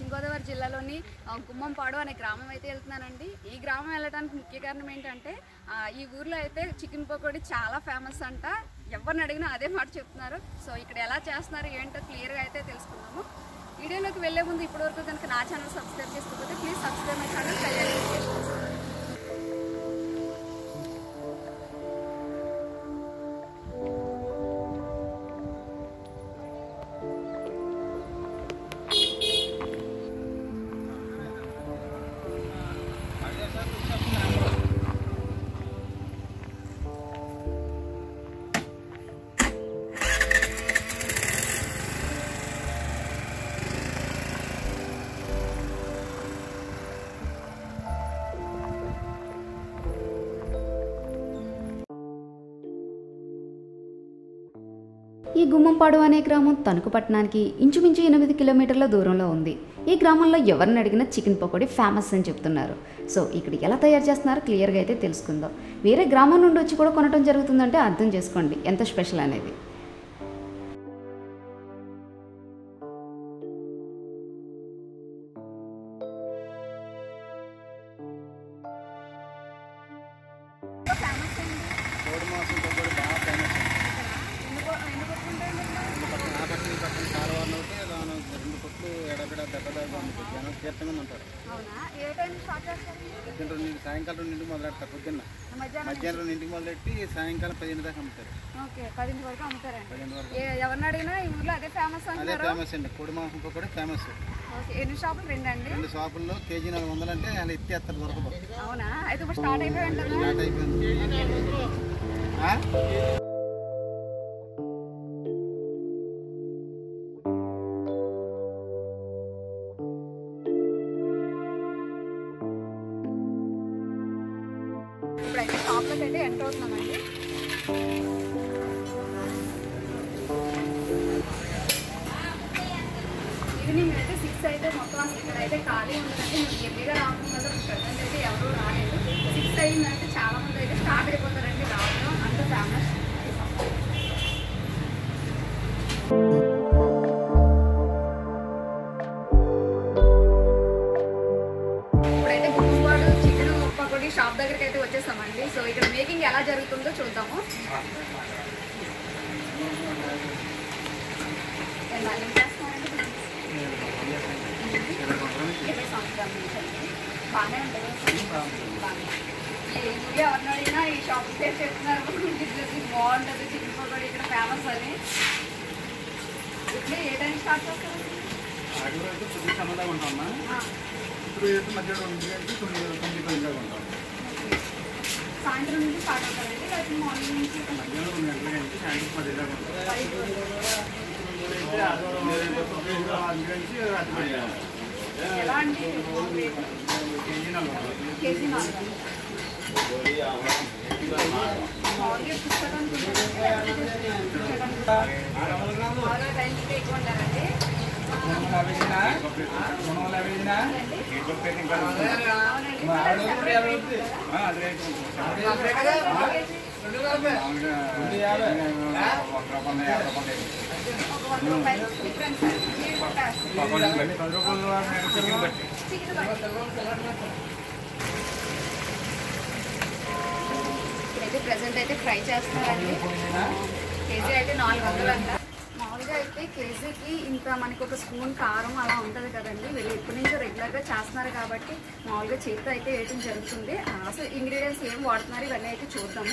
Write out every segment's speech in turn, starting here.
పశ్చిమ గోదావరి జిల్లాలోని ఆ, గుమ్మంపాడు అనే గ్రామం అయితే వెళ్తున్నానండి ఈ గ్రామం వెళ్ళడానికి ముఖ్య కారణం ఏంటంటే ఆ, ఈ ఊర్లో అయితే చికెన్ పకోడీ చాలా ఫేమస్ అంట ఎవరిని అడిగినా అదే మాట చెప్తున్నారు సో ఇక్కడ ఎలా చేస్తున్నారు ఏంటో క్లియర్గా అయితే తెలుసుకుందాము వీడియోలోకి వెళ్ళే ముందు ఇప్పటివరకు కనుక నా ఛానల్ సబ్స్క్రైబ్ చేసుకోకపోతే ప్లీజ్ సబ్స్క్రైబ్ మై ఛానల్ ఈ గుమ్మంపాడు అనే గ్రామం తణుకు పట్టణానికి ఇంచుమించు ఎనిమిది కిలోమీటర్ల దూరంలో ఉంది ఈ గ్రామంలో ఎవరిని అడిగినా చికెన్ పకోడీ ఫేమస్ అని చెప్తున్నారు సో ఇక్కడ ఎలా తయారు చేస్తున్నారో క్లియర్గా అయితే తెలుసుకుందాం వేరే గ్రామం నుండి వచ్చి కూడా కొనడం జరుగుతుందంటే అర్థం చేసుకోండి ఎంత స్పెషల్ అనేది ఫేమస్ ఏంటి కోడి మాంసం పకోడీ బాగా ఫేమస్ ఎందుకు ఎందుకు వస్తుంటాయండి ఇక్కడ? పక్కన ఆ పక్కన ఈ పక్కన కాలువలు ఒకటి దాని రెండు కొట్లు ఎడబెడ దెబ్బ దెబ్బ ఉంటుంది జనం తీర్థంగా ఉంటారు అవునా ఏ టైం స్టార్ట్ చేస్తారు పొద్దున్న రెండింటికి సాయంకాలం రెండింటికి మొదలెడతారు పొద్దున్న మధ్యాహ్నం మధ్యాహ్నం రెండింటికి మొదలెట్టి సాయంకాలం పదిహేను దాకా అమ్ముతారు ఓకే పదింటి వరకు అమ్ముతారండి పదిహేను వరకు ఏ ఎవరిని అడిగినా ఈ ఊర్లో అదే ఫేమస్ అదే అంటారు ఫేమస్ అండి కోడి మాంసం పకోడీ ఫేమస్ ఓకే ఎన్ని షాపులు రెండండి రెండు షాపుల్లో కేజీ నాలుగు వందలు అంటే వాళ్ళు ఎత్తేస్తారు దొరకదు అవునా అయితే ఇప్పుడు స్టార్ట్ అయిపోయి ఉంటుందా స్టార్ట్ అయిపోయింది ఆ? ఇప్పుడైతే షాప్లోకి అయితే ఎంటర్ అవుతున్నామండి ఈవినింగ్ అయితే సిక్స్ అయితే మొత్తం అసలు ఇక్కడ అయితే ఖాళీ ఉంటుందంటే మేము ఎర్లీగా రావడం వల్ల ప్రజెంట్ అయితే ఎవరు రాలేదు సిక్స్ అయిందంటే చాలా మంది అయితే స్టార్ట్ అయిపోతారండి రావడం అంత ఫేమస్ ఇప్పుడైతే గుమ్మవాడు చికెన్ పకోడీ షాప్ దగ్గరికి అయితే వచ్చేసామండి సో ఇక్కడ మేకింగ్ ఎలా జరుగుతుందో చూద్దాము ఎలా ఏం చేస్తున్నారండి ఇరవై సంవత్సరాల నుంచి అండి. బాగానే ఉంటుంది బాగానే. ఈ ఊళ్ళో ఎవరిని అడిగినా ఈ షాప్ పేరు చెప్తున్నారు బిజినెస్ బాగుంటుంది చికెన్ పకోడీ ఇక్కడ ఫేమస్ అని ఇప్పుడు ఏ టైం స్టార్ట్ చేస్తారు అడుగు అయితే కొద్దిగా సన్నదాగా ఉంటామా ఇప్పుడు అయితే మధ్యాహ్నం రెండు గంటలకి తొమ్మిది తొమ్మిది పది దాకా ఉంటాం సాయంత్రం నుంచి స్టార్ట్ అవుతారండి లేకపోతే మార్నింగ్ నుంచి మధ్యాహ్నం రెండు గంటల నుంచి సాయంత్రం పది దాకా ఉంటాం ఐదు అందు నుంచి రాత్రి పది దాకా ఉంటాం. ఎలా అండి కేజీ నాలుగు వందలు. కేజీ నాలుగు మామూలుగా పుస్తకానికి ఉంటుంది. మామూలుగా రైలుకి ఎక్కువ ఉంటారండి అవునండి ఆ, అది రేటు ఉంటుంది. మామూలుగా ఒక రూపాయలు, యాభై రూపాయలు. ఒక వంద రూపాయలు డిఫరెన్స్ అండి. మీరు కొట్టేస్తారు. పది రూపాయలు చికెన్ బట్టి చికెన్ బట్టి. ఇప్పుడైతే ప్రజెంట్ అయితే ఫ్రై చేస్తున్నారండి కేజీ అయితే నాలుగు వందలు అంట మామూలుగా అయితే కేజీకి ఇంత మనకి ఒక స్పూన్ కారం అలా ఉంటుంది కదండి వీళ్ళు ఎప్పటి నుంచో రెగ్యులర్గా చేస్తున్నారు కాబట్టి మామూలుగా చేతితో అయితే వేయటం జరుగుతుంది ఆ, అసలు ఇంగ్రీడియంట్స్ ఏం వాడుతున్నారు ఇవన్నీ అయితే చూద్దాము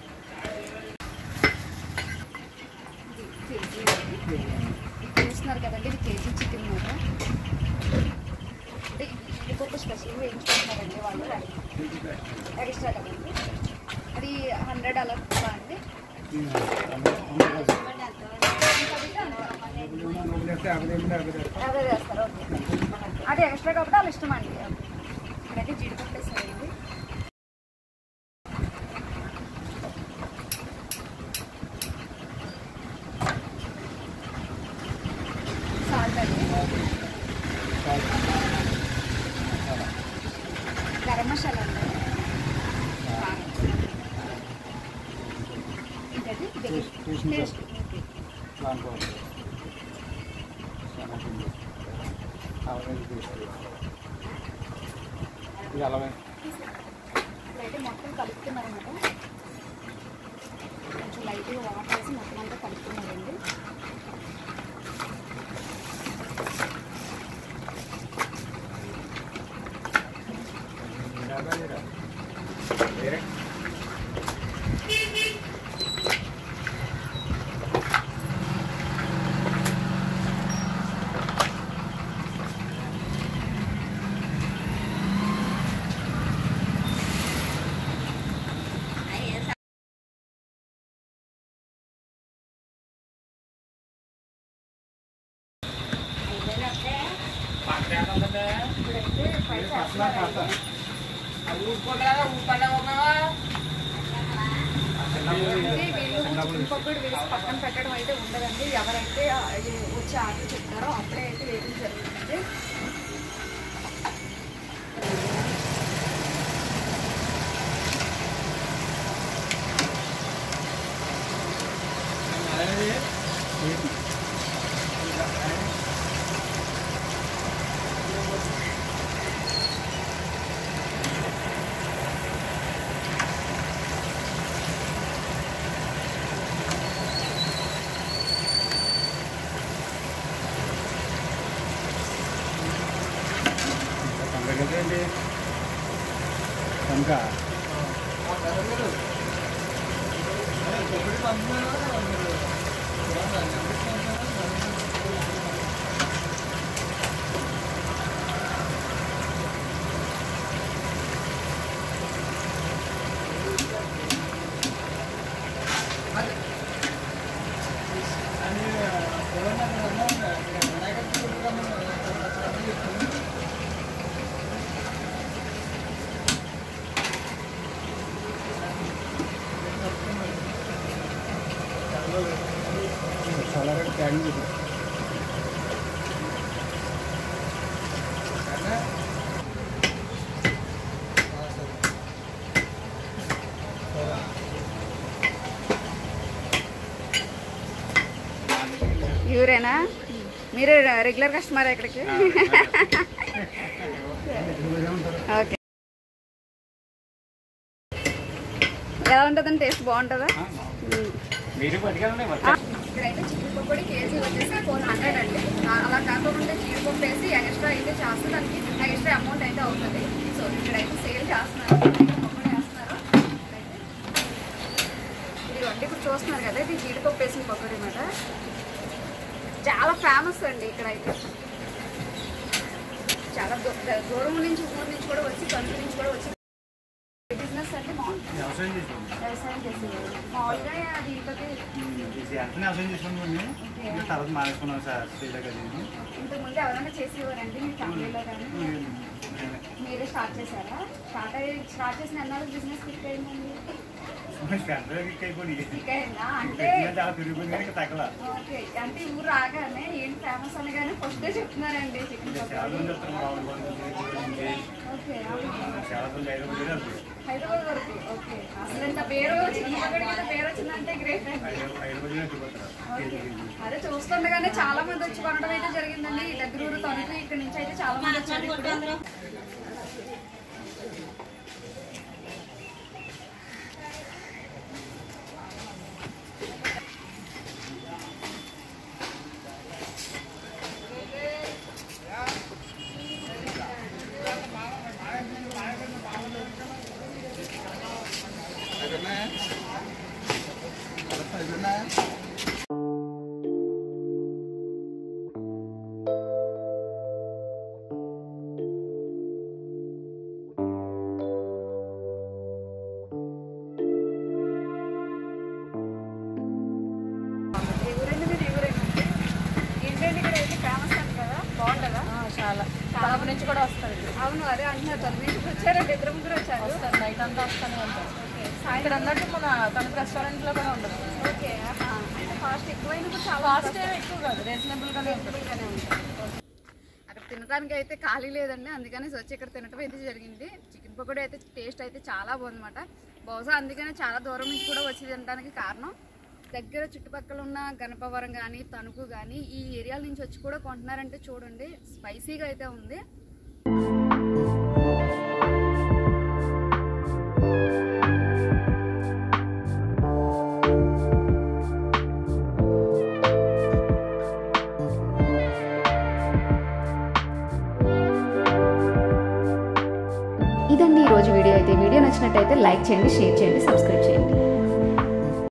ఇది కేజీ అండి. ఇది చూస్తున్నారు కదండి ఇది కేజీ చికెన్ మాట అంటే ఇది ఒక స్పెషల్ వేయించుకుంటున్నారండి వాళ్ళు ఎక్స్ట్రా కదండి అది హండ్రెడ్ అలా ఉందా అండి యాభై వేస్తారు ఓకే అది ఎక్స్ట్రా కాబట్టి వాళ్ళు ఇష్టం అండి ఇక్కడైతే జీడిపప్పు వేస్తారండి సాల్ట్ అండి గరం మసాలా అండి ఇదైతే టేస్ట్ దాంట్లో శనగపిండి, ఆవ ఇది అలవే ఇప్పుడైతే మొత్తం కలుపుతున్నారు అనమాట కొంచెం లైట్గా వాటర్ వేసి మొత్తం అంతా కలుపుతున్నారండి ఇప్పుడైతే పై చేస్తున్నారు అంటే వీళ్ళు ఇంకొకటి వేసి పక్కన పెట్టడం అయితే ఉండదండి ఎవరైతే ఆ, ఈ వచ్చి ఆర్డర్ చెప్తారో అప్పుడే అయితే వేయడం జరుగుతుంది ఏంటి కనుక చాలా ట్యాగింగ్ చేశారు ఇవరేనా మీరు రెగ్యులర్ కస్టమర్ ఇక్కడికి ఓకే ఎలా ఉంటుందండి టేస్ట్ బాగుంటుందా మీరు పట్టుకెళ్ళండి ఇక్కడైతే చికెన్ పకోడీ కేజీ వచ్చేసి ఫోర్ హండ్రెడ్ అండి ఆ- అలా కాకుండా జీడిపప్పు వేసి ఎక్స్ట్రా అయితే చేస్తే దానికి ఎక్స్ట్రా అమౌంట్ అయితే అవుతుంది సో ఇక్కడైతే సేల్ చేస్తున్నారు పకోడీ వేస్తున్నారు ఇక్కడైతే ఇదిగోండి ఇప్పుడు చూస్తున్నారు కదా ఇది జీడిపప్పు వేసిన పకోడీ అన్నమాట చాలా ఫేమస్ అండి ఇక్కడైతే చాలా దూ- ద- దూరం నుంచి ఊరు నుంచి కూడా వచ్చి కంట్రీ నుంచి కూడా వచ్చి బిజినెస్ అంటే బాగుంటుంది వ్యవసాయం చేసాం వ్యవసాయం చేసేవారు మామూలుగా అది ఇంతకి ఎంత వ్యవసాయం చేసాం తర్వాత మానేసుకున్నాం సార్ శ్రీలంక ఇంతకుముందు ఎవరైనా చేసేవారండి మీ ఫ్యామిలీలో కానీ మీరే స్టార్ట్ చేశారా స్టార్ట్ అయ్యి స్టార్ట్ చేసిన ఎన్నాళ్ళు బిజినెస్ క్లిక్ అయిందండి క్లిక్ అయిపోయి క్లిక్ అయిందా అంటే చాలా పెరిగిపోయింది కానీ ఇంకా తగ్గల ఓకే అంటే ఈ ఊరు రాగానే ఏంటి ఫేమస్ అనగానే ఫస్ట్ చెప్తున్నారండి చికెన్ చాలా పకోడీ మంది వస్తారు బాగుంది ఓకే చాలా మంది హైదరాబాద్ వెళ్ళి వెళ్తారు. హైదరాబాద్ వరకు ఓకే అసలు ఇంత పేరు చికెన్ పకోడీ కింద పేరు వచ్చిందంటే గ్రేట్ అండి హైదరాబాద్ హైదరాబాద్ వెళ్ళి వెళ్ళిపోతారు ఓకే. అదే చూస్తుండగానే చాలా మంది వచ్చి కొనడం అయితే జరిగిందండి ఈ దగ్గర ఊరు తణుకు ఇక్కడ నుంచి అయితే చాలా మంది వచ్చారు ఇప్పుడు ఎవరండి మీరు ఎవరండి ఏంటండి ఇక్కడ అయితే ఫేమస్ అండి కదా బాగుంటుందా చాలా తలపు నుంచి కూడా వస్తారు అవును అదే అంటున్నారు తొలి నుంచి వచ్చారండి ఇద్దరు ముగ్గురు వచ్చారు వస్తారు నైట్ అంతా వస్తూనే ఉంటారు ఇక్కడ అన్నట్టు మన తణుకు రెస్టారెంట్ లో కూడా ఉంటుంది ఓకే ఆహా. అంటే కాస్ట్ ఎక్కువైనప్పుడు చాలా కాస్ట్ ఏమి ఎక్కువ కాదు రీజనబుల్ గానే ఉంటుంది రీజనబుల్గానే ఉంటుంది. అక్కడ తినడానికి అయితే ఖాళీ లేదండి అందుకని వచ్చి ఇక్కడ తినటం అయితే జరిగింది చికెన్ పకోడీ అయితే టేస్ట్ అయితే చాలా బాగుందన్నమాట బహుశా అందుకనే చాలా దూరం నుంచి కూడా వచ్చి తినడానికి కారణం దగ్గర చుట్టుపక్కల ఉన్న గణపవరం కానీ తణుకు కానీ ఈ ఏరియాల నుంచి వచ్చి కూడా కొంటున్నారంటే చూడండి స్పైసీగా అయితే ఉంది ఇదండి ఈ రోజు వీడియో అయితే వీడియో నచ్చినట్టయితే లైక్ చేయండి షేర్ చేయండి సబ్స్క్రైబ్ చేయండి